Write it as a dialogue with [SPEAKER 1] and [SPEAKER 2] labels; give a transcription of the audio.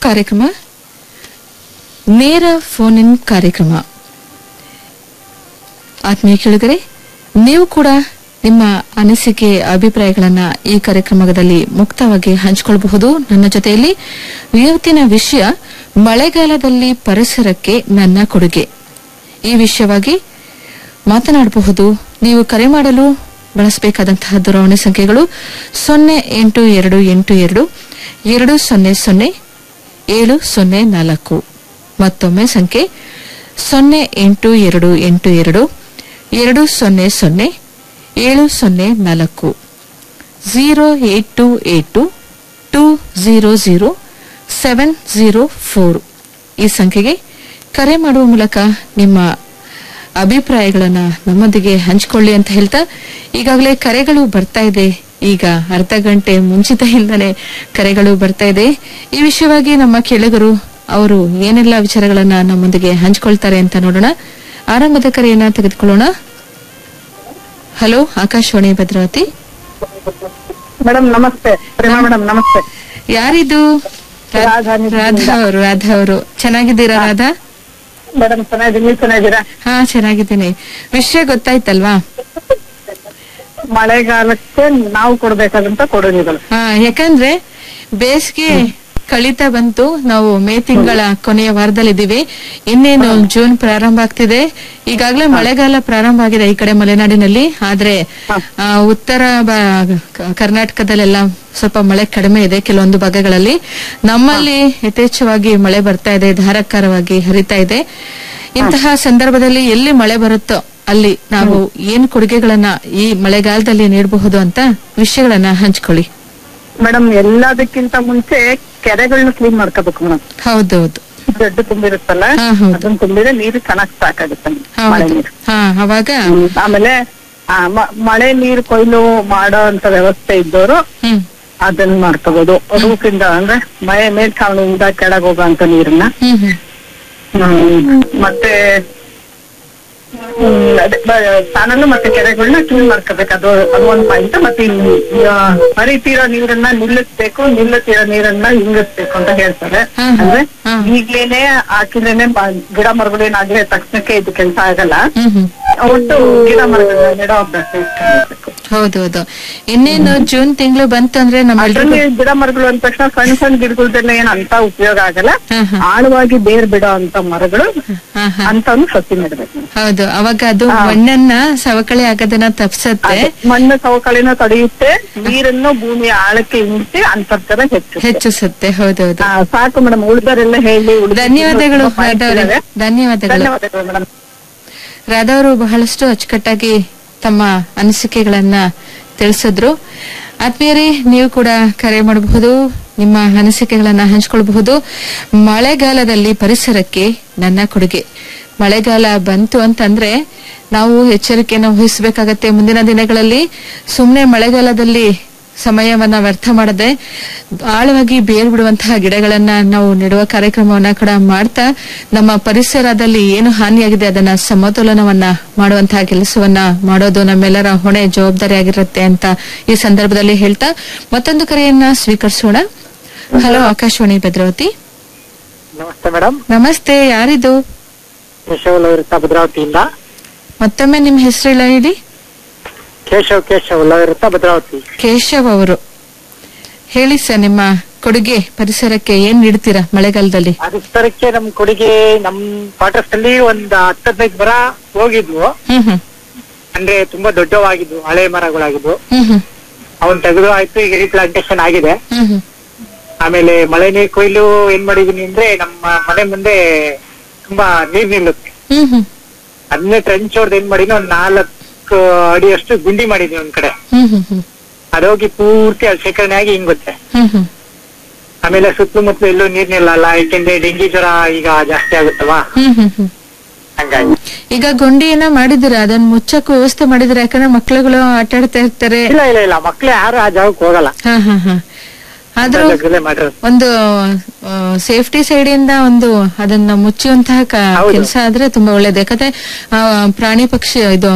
[SPEAKER 1] ಕಾರ್ಯಕ್ರಮ ನೇರ phone in ಕಾರ್ಯಕ್ರಮ ಆತ್ಮೀಯ ಕೇಳಿದರೆ ನೀವು ಕೂಡ ನಿಮ್ಮ ಅನಿಸಿಕೆ ಅಭಿಪ್ರಾಯಗಳನ್ನ ಈ ಕಾರ್ಯಕ್ರಮದಲ್ಲಿ ಮುಕ್ತವಾಗಿ ಹಂಚಿಕೊಳ್ಳಬಹುದು ನನ್ನ ಜೊತೆಯಲ್ಲಿ ಇವತ್ತಿನ ವಿಷಯ ಮಳೆಗಾಲದಲ್ಲಿ ಪರಿಸರಕ್ಕೆ ನನ್ನ ಕೊಡುಗೆ ಈ ವಿಷಯವಾಗಿ ಮಾತನಾಡಬಹುದು ನೀವು ಕರೆ ಮಾಡಲು ಬಳಸಬೇಕಾದಂತಹ ದೂರವಾಣಿ ಸಂಖ್ಯೆಗಳು ಸೊನ್ನೆ ಎಂಟು ಎರಡು ಎಂಟು ಎರಡು ಎರಡು ಸೊನ್ನೆ ಸೊನ್ನೆ ಏಳು ಸೊನ್ನೆ ನಾಲ್ಕು ಮತ್ತೊಮ್ಮೆ ಸಂಖ್ಯೆ ಸೊನ್ನೆ ಎಂಟು ಎರಡು ಎಂಟು ಎರಡು ಎರಡು ಸೊನ್ನೆ ಸೊನ್ನೆ ಏಳು ಸೊನ್ನೆ ನಾಲ್ಕು zero eight two eight two two zero zero seven zero four ಈ ಸಂಖ್ಯೆಗೆ ಕರೆ ಮಾಡುವ ಮೂಲಕ ನಿಮ್ಮ ಅಭಿಪ್ರಾಯಗಳನ್ನ ನಮ್ಮೊಂದಿಗೆ ಹಂಚಿಕೊಳ್ಳಿ ಅಂತ ಹೇಳ್ತಾ ಈಗಾಗಲೇ ಕರೆಗಳು ಬರ್ತಾ ಇದೆ ಈಗ ಅರ್ಧ ಗಂಟೆ ಮುಂಚಿತದಿಂದಲೇ ಕರೆಗಳು ಬರ್ತಾ ಇದೆ ಈ ವಿಷಯವಾಗಿ ನಮ್ಮ ಕೇಳುಗರು ಅವರು ಏನೆಲ್ಲ ವಿಚಾರಗಳನ್ನ ನಮ್ಮೊಂದಿಗೆ ಹಂಚಿಕೊಳ್ತಾರೆ ಅಂತ ನೋಡೋಣ ಆರಂಭದ ಕರೆಯನ್ನ ತೆಗೆದುಕೊಳ್ಳೋಣ ಹಲೋ ಆಕಾಶವಾಣಿ ಭದ್ರಾವತಿ
[SPEAKER 2] ಮೇಡಮ್ ನಮಸ್ತೆ ಪ್ರೇಮಾ ಮೇಡಮ್ ನಮಸ್ತೆ
[SPEAKER 1] ಯಾರಿದು ರಾ-
[SPEAKER 2] ರಾಧಾ ನಿಧಿಯಿಂದ.
[SPEAKER 1] ರಾಧಾ ಅವರು ರಾಧಾ ಅವರು ಚೆನ್ನಾಗಿದ್ದೀರಾ ರಾಧಾ
[SPEAKER 2] ಮೇಡಮ್ ಚೆನ್ನಾಗಿದ್ದೀನಿ ನೀವು ಚೆನ್ನಾಗಿದ್ದೀರಾ
[SPEAKER 1] ಹಾ ಚೆನ್ನಾಗಿದ್ದೀನಿ ವಿಷಯ ಗೊತ್ತಾಯ್ತಲ್ವಾ
[SPEAKER 2] ಮಳೆಗಾಲಕ್ಕೆ ನಾವು ಕೊಡ್ಬೇಕಾದಂತ ಕೊಡುಗೆಗಳು
[SPEAKER 1] ಹಾ ಯಾಕಂದ್ರೆ ಬೇಸಿಗೆ ಕಳೀತಾ ಬಂತು ನಾವು ಮೇ ತಿಂಗಳ ಕೊನೆಯ ವಾರದಲ್ಲಿದ್ದೀವಿ ಇನ್ನೇನು ಜೂನ್ ಪ್ರಾರಂಭ ಆಗ್ತಿದೆ ಈಗಾಗಲೇ ಮಳೆಗಾಲ ಪ್ರಾರಂಭ ಆಗಿದೆ ಈ ಕಡೆ ಮಲೆನಾಡಿನಲ್ಲಿ ಆದ್ರೆ ಆ, ಉತ್ತರ ಬ- ಕ- ಕರ್ನಾಟಕದಲ್ಲೆಲ್ಲ ಸ್ವಲ್ಪ ಮಳೆ ಕಡಿಮೆ ಇದೆ ಕೆಲವೊಂದು ಭಾಗಗಳಲ್ಲಿ ನಮ್ಮಲ್ಲಿ ಯಥೇಚ್ಛವಾಗಿ ಮಳೆ ಬರ್ತಾ ಇದೆ ಧಾರಾಕಾರವಾಗಿ ಹರಿತಾ ಇದೆ ಇಂತಹ ಸಂದರ್ಭದಲ್ಲಿ ಎಲ್ಲಿ ಮಳೆ ಬರುತ್ತೋ ಅಲ್ಲಿ ನಾವು ಏನ್ ಕೊಡುಗೆಗಳನ್ನ ಈ ಮಳೆಗಾಲದಲ್ಲಿ ನೀಡಬಹುದು ಅಂತ ವಿಷಯಗಳನ್ನ ಹಂಚ್ಕೊಳ್ಳಿ
[SPEAKER 2] ಮೇಡಮ್ ಎಲ್ಲದಕ್ಕಿಂತ ಮುಂಚೆ ಕೆರೆಗಳನ್ನ ಕ್ಲೀನ್ ಮಾಡ್ಕೋಬೇಕು ಮೇಡಮ್
[SPEAKER 1] ಹೌದೌದು
[SPEAKER 2] ದೊಡ್ಡ ತುಂಬಿರುತ್ತಲ್ಲ
[SPEAKER 1] ಹಾ, ಹೌದು.
[SPEAKER 2] ಅದನ್ನ ತುಂಬಿದ್ರೆ ನೀರು ಚೆನ್ನಾಗಿ ಸಾಕಾಗುತ್ತೆ ಮಳೆ
[SPEAKER 1] ಹೌದು
[SPEAKER 2] ನೀರು
[SPEAKER 1] ಹಾ ಅವಾಗ
[SPEAKER 2] ಹ್ಮ್. ಆಮೇಲೆ ಆ, ಮ- ಮಳೆ ನೀರು ಕೊಯ್ಲು ಮಾಡೋ ಅಂತ ವ್ಯವಸ್ಥೆ ಇದ್ದವರು
[SPEAKER 1] ಹ್ಮ್
[SPEAKER 2] ಅದನ್ನ ಮಾಡ್ಕೋಬಹುದು ರೂಪಿಂದ ಅಂದ್ರೆ ಮಳೆ ಮೇಲ್ಛಾವಣಿಯಿಂದ ಕೆಳಗೆ ಹೋಗೋಂತ ನೀರನ್ನ
[SPEAKER 1] ಹ್ಮ್ ಹ್ಮ್
[SPEAKER 2] ಹ್ಮ್. ಮತ್ತೆ ಹ್ಮ್, ಅದೇ ಚಾನಲ್ ಮತ್ತೆ ಕೆರೆಗಳನ್ನ ಕ್ಲೀನ್ ಮಾಡ್ಕೋಬೇಕು ಅದು ಅದು ಒಂದು ಪಾಯಿಂಟ್ ಮತ್ತೆ ಇನ್ನು, ಆ, ಹರಿತಿರೋ ನೀರನ್ನ ನಿಲ್ಲಿಸ್ಬೇಕು ನಿಲ್ಲುತ್ತಿರೋ ನೀರನ್ನ ಇಂಗಿಸ್ಬೇಕು ಅಂತ ಹೇಳ್ತಾರೆ
[SPEAKER 1] ಹಾ, ಹಾ.
[SPEAKER 2] ಅಂದ್ರೆ
[SPEAKER 1] ಹಾ.
[SPEAKER 2] ಈಗ್ಲೇನೆ ಹಾಕಿದ್ರೇನೆ ಮ- ಗಿಡ ಮರಗಳೇನಾಗ್ಲಿ ತಕ್ಷಣಕ್ಕೆ ಇದು ಕೆಲಸ ಆಗಲ್ಲ
[SPEAKER 1] ಹ್ಮ್ ಹ್ಮ್
[SPEAKER 2] ಒಟ್ಟು ಗಿಡ ಮರಗಳನ್ನ ನೆಡೋ ಅಭ್ಯಾಸ ಇಟ್ಕೊಳ್ಬೇಕು
[SPEAKER 1] ಹೌದೌದು ಇನ್ನೇನು ಜೂನ್ ತಿಂಗಳು ಬಂತಂದ್ರೆ ನಮ್ಮೆಲ್ರಿಗೂ
[SPEAKER 2] ಅದ್ರಲ್ಲಿ ಗಿಡ ಮರಗಳು ಅಂದ ತಕ್ಷಣ ಸಣ್ಣ ಸಣ್ಣ ಗಿಡಗಳ್ದೆಲ್ಲ ಏನ್ ಅಂತ ಉಪಯೋಗ ಆಗಲ್ಲ
[SPEAKER 1] ಹಾ, ಹಾ.
[SPEAKER 2] ಆಳವಾಗಿ ಬೇರ್ ಬಿಡೋ ಅಂತ ಮರಗಳು
[SPEAKER 1] ಹಾ ಹಾ
[SPEAKER 2] ಅಂತವನು ಸಸಿ ನೆಡ್ಬೇಕು
[SPEAKER 1] ಹೌದು ಅವಾಗ ಅದು ಮಣ್ಣನ್ನ ಸವಕಳಿ ಆಗೋದನ್ನ ತಪ್ಸತ್ತೆ
[SPEAKER 2] ಅದೇ, ಮಣ್ಣು ಸವಕಳಿನ ತಡೆಯುತ್ತೆ ನೀರನ್ನು ಭೂಮಿಯ ಆಳಕ್ಕೆ ಇಂಗಿಸಿ ಅಂತರ್ಜಲ ಹೆಚ್ಚು
[SPEAKER 1] ಹೆಚ್ಚಿಸುತ್ತೆ ಹೌದೌದು
[SPEAKER 2] ಸಾಕು ಮೇಡಮ್ ಉಳಿದರೆಲ್ಲ ಹೇಳಿ ಉಳ್ದಿದ್ದು
[SPEAKER 1] ಧನ್ಯವಾದಗಳು
[SPEAKER 2] ತುಂಬಾ point
[SPEAKER 1] ರಾಧಾ ಅವರೇ
[SPEAKER 2] ಇದಾವೆ.
[SPEAKER 1] ಧನ್ಯವಾದಗಳು
[SPEAKER 2] ಧನ್ಯವಾದಗಳು ಮೇಡಮ್
[SPEAKER 1] ರಾಧಾ ಅವರು ಬಹಳಷ್ಟು ಅಚ್ಚುಕಟ್ಟಾಗಿ ತಮ್ಮ ಅನಿಸಿಕೆಗಳನ್ನ ತಿಳಿಸಿದ್ರು ಆತ್ಮೀಯರೇ ನೀವು ಕೂಡ ಕರೆ ಮಾಡಬಹುದು ನಿಮ್ಮ ಅನಿಸಿಕೆಗಳನ್ನ ಹಂಚಿಕೊಳ್ಳಬಹುದು ಮಳೆಗಾಲದಲ್ಲಿ ಪರಿಸರಕ್ಕೆ ನನ್ನ ಕೊಡುಗೆ ಮಳೆಗಾಲ ಬಂತು ಅಂತಂದ್ರೆ ನಾವು ಎಚ್ಚರಿಕೆಯನ್ನು ವಹಿಸಬೇಕಾಗತ್ತೆ ಮುಂದಿನ ದಿನಗಳಲ್ಲಿ ಸುಮ್ಮನೆ ಮಳೆಗಾಲದಲ್ಲಿ ಸಮಯವನ್ನ ವ್ಯರ್ಥ ಮಾಡದೆ ಆಳವಾಗಿ ಬೇರ್ ಬಿಡುವಂತಹ ಗಿಡಗಳನ್ನ ನಾವು ನೆಡುವ ಕಾರ್ಯಕ್ರಮವನ್ನ ಕೂಡ ಮಾಡ್ತಾ ನಮ್ಮ ಪರಿಸರದಲ್ಲಿ ಏನು ಹಾನಿಯಾಗಿದೆ ಅದನ್ನ ಸಮತೋಲನವನ್ನ ಮಾಡುವಂತಹ ಕೆಲಸವನ್ನ ಮಾಡೋದು ನಮ್ಮೆಲ್ಲರ ಹೊಣೆ ಜವಾಬ್ದಾರಿ ಆಗಿರುತ್ತೆ ಅಂತ ಈ ಸಂದರ್ಭದಲ್ಲಿ ಹೇಳ್ತಾ ಮತ್ತೊಂದು ಕರೆಯನ್ನ ಸ್ವೀಕರಿಸೋಣ ಹಲೋ ಆಕಾಶವಾಣಿ ಭದ್ರಾವತಿ
[SPEAKER 2] ನಮಸ್ತೆ ಮೇಡಮ್
[SPEAKER 1] ನಮಸ್ತೆ ಯಾರಿದು
[SPEAKER 2] ಕೇಶವ್ ಲವಿರುತ್ತ ಭದ್ರಾವತಿಯಿಂದ
[SPEAKER 1] ಮತ್ತೊಮ್ಮೆ ನಿಮ್ ಹೆಸರೆಲ್ಲ ಹೇಳಿ
[SPEAKER 2] ಕೇಶವ್ ಕೇಶವ್ ಲವಿರುತ್ತ ಭದ್ರಾವತಿ
[SPEAKER 1] ಕೇಶವ್ ಅವರು ಹೇಳಿ ಸರ್ ನಿಮ್ಮ ಕೊಡುಗೆ ಪರಿಸರಕ್ಕೆ ಏನ್ ನೀಡ್ತೀರಾ ಮಳೆಗಾಲದಲ್ಲಿ
[SPEAKER 2] ಪರಿಸರಕ್ಕೆ ನಮ್ ಕೊಡುಗೆ ನಮ್ ಕ್ವಾರ್ಟರ್ಸ್ ಅಲ್ಲಿ ಒಂದ್ ಹತ್ತು ಹದಿನೈದು ಮರ ಹೋಗಿದ್ವು
[SPEAKER 1] ಹ್ಮ್ ಹ್ಮ್
[SPEAKER 2] ಅಂದ್ರೆ ತುಂಬಾ ದೊಡ್ಡವಾಗಿದ್ವು ಹಳೆ ಮರಗಳಾಗಿದ್ವು
[SPEAKER 1] ಹ್ಮ್ ಹ್ಮ್
[SPEAKER 2] ಅವನ್ ತೆಗೆದು ಆಯ್ತು ಈಗ ರೀಪ್ಲಾಂಟೇಶನ್ ಆಗಿದೆ
[SPEAKER 1] ಹ್ಮ್ ಹ್ಮ್
[SPEAKER 2] ಆಮೇಲೆ ಮಳೆ ನೀರು ಕೊಯ್ಲು ಏನ್ ಮಾಡಿದೀನಿ ಅಂದ್ರೆ ನಮ್ಮ ಮನೆ ಮುಂದೆ ತುಂಬಾ ನೀರ್ ನಿಲ್ಲುತ್ತೆ
[SPEAKER 1] ಹ್ಮ್ ಹ್ಮ್
[SPEAKER 2] ಅದನ್ನೇ ಟ್ರೆಂಚ್ ಹೊಡೆದು ಏನ್ ಮಾಡಿದ್ವಿ ಒಂದ್ ನಾಲ್ಕು ಅಡಿಯಷ್ಟು ಗುಂಡಿ ಮಾಡಿದ್ವಿ ಒಂದ್ ಕಡೆ
[SPEAKER 1] ಹ್ಮ್ ಹ್ಮ್ ಹ್ಮ್
[SPEAKER 2] ಅದೋಗಿ ಪೂರ್ತಿ ಅಲ್ಲಿ ಶೇಖರಣೆ ಆಗಿ ಹಿಂಗುತ್ತೆ
[SPEAKER 1] ಹ್ಮ್ ಹ್ಮ್
[SPEAKER 2] ಆಮೇಲೆ ಸುತ್ತಮುತ್ತಲು ಎಲ್ಲೂ ನೀರ್ ನಿಲ್ಲಲ್ಲ ಯಾಕೆಂದ್ರೆ ಡೆಂಗಿ ಜ್ವರ ಈಗ ಜಾಸ್ತಿ ಆಗುತ್ತವಾ
[SPEAKER 1] ಹ್ಮ್ ಹ್ಮ್ ಹ್ಮ್
[SPEAKER 2] ಹಂಗಾಗಿ
[SPEAKER 1] ಈಗ ಗೊಂಡಿಯನ್ನ ಮಾಡಿದಿರ ಅದನ್ನ ಮುಚ್ಚಕ್ಕೂ ವ್ಯವಸ್ಥೆ ಮಾಡಿದಿರ ಯಾಕಂದ್ರೆ ಮಕ್ಳುಗಳು ಆಟ ಆಡ್ತಾ ಇರ್ತಾರೆ
[SPEAKER 2] ಇಲ್ಲ ಇಲ್ಲ ಇಲ್ಲ ಮಕ್ಳು ಯಾರು ಆ ಜಾಗಕ್ಕೆ ಹೋಗಲ್ಲ
[SPEAKER 1] ಹಾ ಹಾ ಹಾ ಆದ್ರೂ
[SPEAKER 2] ಜಾಗದಲ್ಲೇ ಮಾಡಿರೋದು
[SPEAKER 1] ಒಂದು ಸೇಫ್ಟಿ ಸೈಡ್ ಇಂದ ಒಂದು ಅದನ್ನ ಮುಚ್ಚುವಂತಹ
[SPEAKER 2] ಹೌದು.
[SPEAKER 1] ಕೆಲಸ ಆದ್ರೆ ತುಂಬಾ ಒಳ್ಳೇದು ಯಾಕಂದ್ರೆ ಆ, ಪ್ರಾಣಿ ಪಕ್ಷಿ ಇದು